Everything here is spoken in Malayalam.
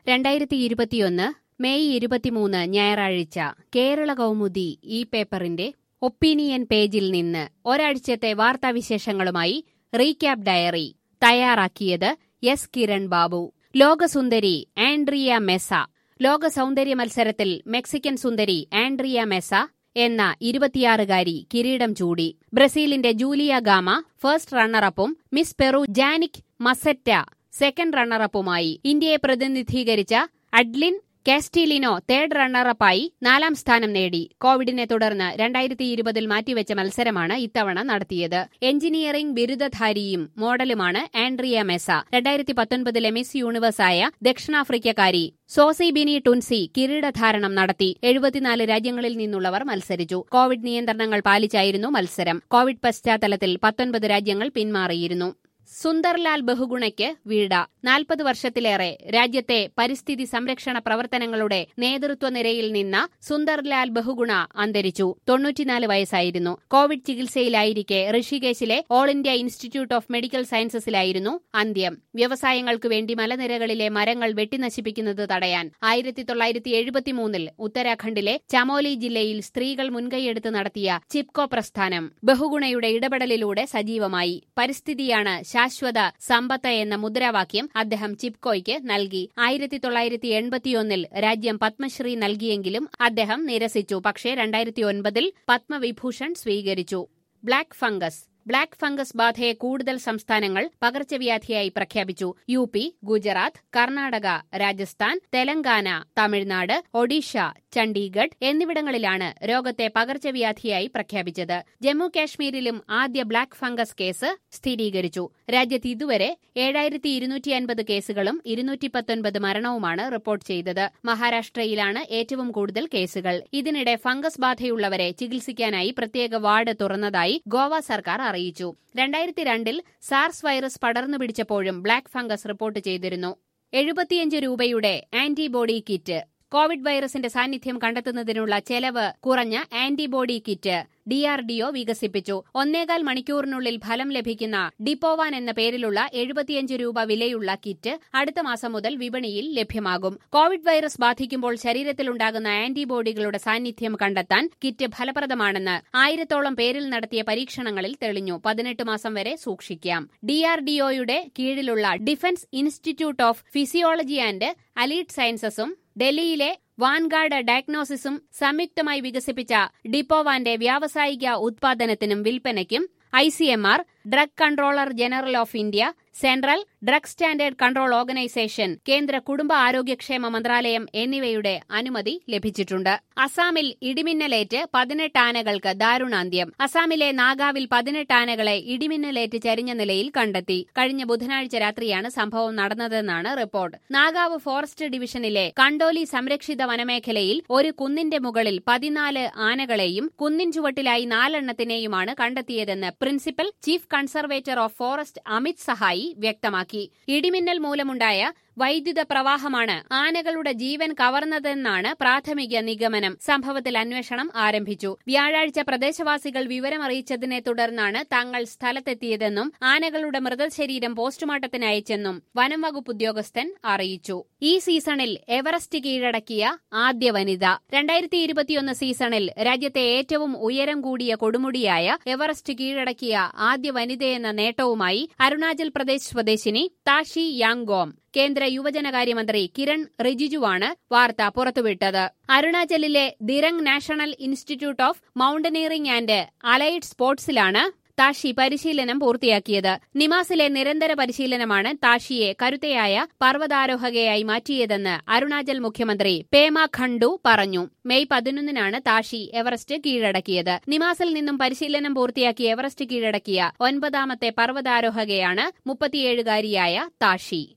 രണ്ടായിരത്തി ഇരുപത്തിയൊന്ന് മെയ് ഇരുപത്തിമൂന്ന് ഞായറാഴ്ച കേരള കൗമുദി ഈ പേപ്പറിന്റെ ഒപ്പീനിയൻ പേജിൽ നിന്ന് ഒരാഴ്ചത്തെ വാർത്താവിശേഷങ്ങളുമായി റീക്യാപ്പ് ഡയറി തയ്യാറാക്കിയത് എസ് കിരൺ ബാബു ലോകസുന്ദരി ആൻഡ്രിയ മെസ ലോക സൗന്ദര്യ മത്സരത്തിൽ മെക്സിക്കൻ സുന്ദരി ആൻഡ്രിയ മെസ എന്ന ഇരുപത്തിയാറുകാരി കിരീടം ചൂടി ബ്രസീലിന്റെ ജൂലിയ ഗാമ ഫസ്റ്റ് റണ്ണറപ്പും miss Peru Janick Maceta second റണ്ണറപ്പുമായി ഇന്ത്യയെ പ്രതിനിധീകരിച്ച അഡ്ലിൻ കാസ്റ്റീലിനോ തേർഡ് റണ്ണറപ്പായി നാലാം സ്ഥാനം നേടി കോവിഡിനെ തുടർന്ന് രണ്ടായിരത്തി ഇരുപതിൽ മാറ്റിവെച്ച മത്സരമാണ് ഇത്തവണ നടത്തിയത് എഞ്ചിനീയറിംഗ് ബിരുദധാരിയും മോഡലുമാണ് ആൻഡ്രിയ മെസ രണ്ടായിരത്തി പത്തൊൻപതിലെ മിസ് യൂണിവേഴ്സായ ദക്ഷിണാഫ്രിക്കക്കാരി സോസി ബിനി ടുൻസി കിരീടധാരണം നടത്തി എഴുപത്തിനാല് രാജ്യങ്ങളിൽ നിന്നുള്ളവർ മത്സരിച്ചു കോവിഡ് നിയന്ത്രണങ്ങൾ പാലിച്ചായിരുന്നു മത്സരം കോവിഡ് പശ്ചാത്തലത്തിൽ പത്തൊൻപത് രാജ്യങ്ങൾ പിന്മാറിയിരുന്നു സുന്ദർലാൽ ബഹുഗുണയ്ക്ക് വീട നാൽപ്പത് വർഷത്തിലേറെ രാജ്യത്തെ പരിസ്ഥിതി സംരക്ഷണ പ്രവർത്തനങ്ങളുടെ നേതൃത്വ നിരയിൽ നിന്ന സുന്ദർലാൽ ബഹുഗുണ അന്തരിച്ചു തൊണ്ണൂറ്റിനാല് വയസ്സായിരുന്നു കോവിഡ് ചികിത്സയിലായിരിക്കെ ഋഷികേശിലെ all India institute of medical സയൻസസിലായിരുന്നു അന്ത്യം വ്യവസായങ്ങൾക്കു വേണ്ടി മലനിരകളിലെ മരങ്ങൾ വെട്ടിനശിപ്പിക്കുന്നത് തടയാൻ ആയിരത്തി തൊള്ളായിരത്തി എഴുപത്തിമൂന്നിൽ ഉത്തരാഖണ്ഡിലെ ചമോലി ജില്ലയിൽ സ്ത്രീകൾ മുൻകൈയെടുത്ത് നടത്തിയ ചിപ്കോ പ്രസ്ഥാനം ബഹുഗുണയുടെ ഇടപെടലിലൂടെ സജീവമായി പരിസ്ഥിതിയാണ് ശാശ്വത സമ്പത്ത് എന്ന മുദ്രാവാക്യം അദ്ദേഹം ചിപ്കോയ്ക്ക് നൽകി ആയിരത്തി തൊള്ളായിരത്തി എൺപത്തിയൊന്നിൽ രാജ്യം പത്മശ്രീ നൽകിയെങ്കിലും അദ്ദേഹം നിരസിച്ചു പക്ഷേ രണ്ടായിരത്തി ഒൻപതിൽ പത്മവിഭൂഷൺ സ്വീകരിച്ചു ബ്ലാക്ക് ഫംഗസ് ബ്ലാക്ക് ഫംഗസ് ബാധയെ കൂടുതൽ സംസ്ഥാനങ്ങൾ പകർച്ചവ്യാധിയായി പ്രഖ്യാപിച്ചു യു പി ഗുജറാത്ത് കർണാടക രാജസ്ഥാൻ തെലങ്കാന തമിഴ്നാട് ഒഡീഷ ചണ്ഡീഗഡ് എന്നിവിടങ്ങളിലാണ് രോഗത്തെ പകർച്ചവ്യാധിയായി പ്രഖ്യാപിച്ചത് ജമ്മു കാശ്മീരിലും ആദ്യ ബ്ലാക്ക് ഫംഗസ് കേസ് സ്ഥിരീകരിച്ചു രാജ്യത്ത് ഇതുവരെ ഏഴായിരത്തി ഇരുന്നൂറ്റി അൻപത് കേസുകളും ഇരുന്നൂറ്റി പത്തൊൻപത് മരണവുമാണ് റിപ്പോർട്ട് ചെയ്തത് മഹാരാഷ്ട്രയിലാണ് ഏറ്റവും കൂടുതൽ കേസുകൾ ഇതിനിടെ ഫംഗസ് ബാധയുള്ളവരെ ചികിത്സിക്കാനായി പ്രത്യേക വാർഡ് തുറന്നതായി ഗോവ സർക്കാർ അറിയിച്ചു രണ്ടായിരത്തി രണ്ടിൽ സാർസ് വൈറസ് പടർന്നു പിടിച്ചപ്പോഴും ബ്ലാക്ക് ഫംഗസ് റിപ്പോർട്ട് ചെയ്തിരുന്നു എഴുപത്തിയഞ്ച് രൂപയുടെ ആന്റിബോഡി കിറ്റ് കോവിഡ് വൈറസിന്റെ സാന്നിധ്യം കണ്ടെത്തുന്നതിനുള്ള ചെലവ് കുറഞ്ഞ ആന്റിബോഡി കിറ്റ് ഡിആർഡിഒ വികസിപ്പിച്ചു ഒന്നേകാൽ മണിക്കൂറിനുള്ളിൽ ഫലം ലഭിക്കുന്ന ഡിപ്പോവാൻ എന്ന പേരിലുള്ള എഴുപത്തിയഞ്ച് രൂപ വിലയുള്ള കിറ്റ് അടുത്ത മാസം മുതൽ വിപണിയിൽ ലഭ്യമാകും കോവിഡ് വൈറസ് ബാധിക്കുമ്പോൾ ശരീരത്തിലുണ്ടാകുന്ന ആന്റിബോഡികളുടെ സാന്നിധ്യം കണ്ടെത്താൻ കിറ്റ് ഫലപ്രദമാണെന്ന് ആയിരത്തോളം പേരിൽ നടത്തിയ പരീക്ഷണങ്ങളിൽ തെളിഞ്ഞു പതിനെട്ട് മാസം വരെ സൂക്ഷിക്കാം ഡിആർഡിഒയുടെ കീഴിലുള്ള defence institute of physiology and allied സയൻസസും ഡൽഹിയിലെ വാൻഗാർഡ് ഡയഗ്നോസിസും സംയുക്തമായി വികസിപ്പിച്ച ഡിപ്പോവാന്റെ വ്യാവസായിക ഉത്പാദനത്തിനും വിൽപ്പനയ്ക്കും I C M R drug controller general of India central drug standard control organisation കേന്ദ്ര കുടുംബ ആരോഗ്യക്ഷേമ മന്ത്രാലയം എന്നിവയുടെ അനുമതി ലഭിച്ചിട്ടുണ്ട് അസാമിൽ ഇടിമിന്നലേറ്റ് പതിനെട്ട് ആനകൾക്ക് ദാരുണാന്ത്യം അസാമിലെ നാഗാവിൽ പതിനെട്ട് ആനകളെ ഇടിമിന്നലേറ്റ് ചരിഞ്ഞ നിലയിൽ കണ്ടെത്തി കഴിഞ്ഞ ബുധനാഴ്ച രാത്രിയാണ് സംഭവം നടന്നതെന്നാണ് റിപ്പോർട്ട് നാഗാവ് ഫോറസ്റ്റ് ഡിവിഷനിലെ കണ്ടോലി സംരക്ഷിത വനമേഖലയിൽ ഒരു കുന്നിന്റെ മുകളിൽ പതിനാല് ആനകളെയും കുന്നിൻ ചുവട്ടിലായി നാലെണ്ണത്തിനെയുമാണ് കണ്ടെത്തിയതെന്ന് principal chief conservator of forest Amit Sahay വ്യക്തമാക്കി ഇടിമിന്നൽ മൂലമുണ്ടായ വൈദ്യുത പ്രവാഹമാണ് ആനകളുടെ ജീവൻ കവർന്നതെന്നാണ് പ്രാഥമിക നിഗമനം സംഭവത്തിൽ അന്വേഷണം ആരംഭിച്ചു വ്യാഴാഴ്ച പ്രദേശവാസികൾ വിവരമറിയിച്ചതിനെ തുടർന്നാണ് തങ്ങൾ സ്ഥലത്തെത്തിയതെന്നും ആനകളുടെ മൃതശരീരം പോസ്റ്റ്മോർട്ടത്തിന് അയച്ചെന്നും വനം വകുപ്പ് ഉദ്യോഗസ്ഥൻ അറിയിച്ചു ഈ സീസണിൽ എവറസ്റ്റ് കീഴടക്കിയ ആദ്യ വനിത രണ്ടായിരത്തി ഇരുപത്തിയൊന്ന് സീസണിൽ രാജ്യത്തെ ഏറ്റവും ഉയരം കൂടിയ കൊടുമുടിയായ എവറസ്റ്റ് കീഴടക്കിയ ആദ്യ വനിതയെന്ന നേട്ടവുമായി അരുണാചൽ പ്രദേശ് സ്വദേശിനി താഷി യാങ്കോം കേന്ദ്ര യുവജനകാര്യമന്ത്രി കിരൺ റിജിജുവാണ് വാർത്ത പുറത്തുവിട്ടത് അരുണാചലിലെ Dirang national institute of mountaineering and allied സ്പോർട്സിലാണ് താഷി പരിശീലനം പൂർത്തിയാക്കിയത് നിമാസിലെ നിരന്തര പരിശീലനമാണ് താഷിയെ കരുത്തയായ പർവ്വതാരോഹകയായി മാറ്റിയതെന്ന് അരുണാചൽ മുഖ്യമന്ത്രി പേമ ഖണ്ഡു പറഞ്ഞു മെയ് പതിനൊന്നിനാണ് താഷി എവറസ്റ്റ് കീഴടക്കിയത് നിമാസിൽ നിന്നും പരിശീലനം പൂർത്തിയാക്കി എവറസ്റ്റ് കീഴടക്കിയ ഒൻപതാമത്തെ പർവ്വതാരോഹകയാണ് മുപ്പത്തിയേഴുകാരിയായ താഷി